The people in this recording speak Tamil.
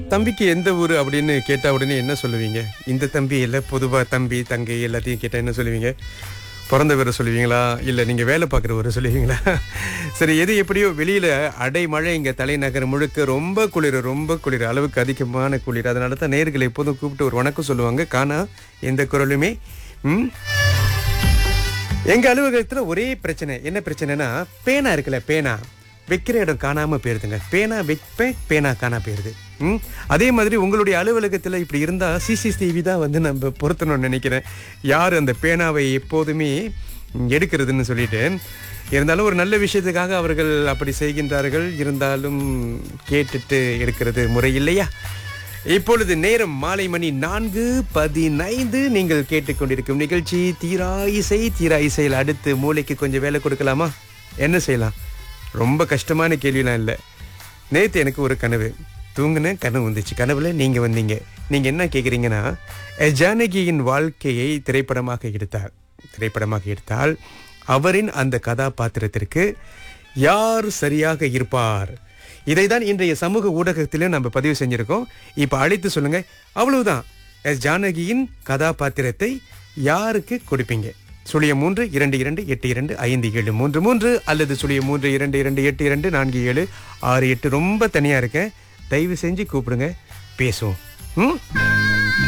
தம்பிக்கு எந்த ஊர் அப்படின்னு கேட்டா உடனே என்ன சொல்லுவீங்க இந்த தம்பி இல்லை பொதுவா தம்பி தங்கை எல்லாத்தையும் கேட்டா என்ன சொல்லுவீங்க பிறந்த பேரை சொல்லுவீங்களா இல்லை நீங்கள் வேலை பார்க்குற ஊரை சொல்லுவீங்களா சரி எது எப்படியோ வெளியில் அடை மழை இங்கே தலைநகர் முழுக்க ரொம்ப குளிர் ரொம்ப குளிர் அளவுக்கு அதிகமான குளிர் அதனால தான் நேர்களை எப்போதும் கூப்பிட்டு ஒரு வணக்கம் சொல்லுவாங்க காணா எந்த குரலுமே ம் எங்க அலுவலகத்துல ஒரே பிரச்சனை என்ன பிரச்சனைனா பேனா இருக்குல்ல பேனா வைக்கிற இடம் காணாம போயிருதுங்க பேனா வைப்பேன் பேனா காணா போயிருது ம் அதே மாதிரி உங்களுடைய அலுவலகத்துல இப்படி இருந்தா சிசிடிவி தான் வந்து நம்ம பொருத்தணும்னு நினைக்கிறேன் யார் அந்த பேனாவை எப்போதுமே எடுக்கிறதுன்னு சொல்லிட்டு இருந்தாலும் ஒரு நல்ல விஷயத்துக்காக அவர்கள் அப்படி செய்கின்றார்கள் இருந்தாலும் கேட்டுட்டு எடுக்கிறது முறை இல்லையா இப்பொழுது நேரம் மாலை மணி நான்கு பதினைந்து நீங்கள் கேட்டுக்கொண்டிருக்கும் நிகழ்ச்சி தீரா இசை தீரா இசையில் அடுத்து மூளைக்கு கொஞ்சம் வேலை கொடுக்கலாமா என்ன செய்யலாம் ரொம்ப கஷ்டமான கேள்விலாம் இல்லை நேற்று எனக்கு ஒரு கனவு தூங்கின கனவு வந்துச்சு கனவுல நீங்க வந்தீங்க நீங்க என்ன கேக்குறீங்கன்னா அஹ், ஜானகியின் வாழ்க்கையை திரைப்படமாக எடுத்தார் திரைப்படமாக எடுத்தால் அவரின் அந்த கதாபாத்திரத்திற்கு யார் சரியாக இருப்பார் இதைதான் இன்றைய சமூக ஊடகத்திலே நம்ம பதிவு செஞ்சிருக்கோம் இப்ப அழைத்து சொல்லுங்க அவ்வளவுதான் எஸ் ஜானகியின் கதாபாத்திரத்தை யாருக்கு கொடுப்பீங்க சுழிய மூன்று இரண்டு இரண்டு எட்டு இரண்டு ஐந்து ஏழு மூன்று மூன்று அல்லது சுழிய மூன்று இரண்டு இரண்டு எட்டு இரண்டு நான்கு ஏழு ஆறு எட்டு ரொம்ப தனியா இருக்கேன் தயவு செஞ்சு கூப்பிடுங்க பேசுவோம் ம்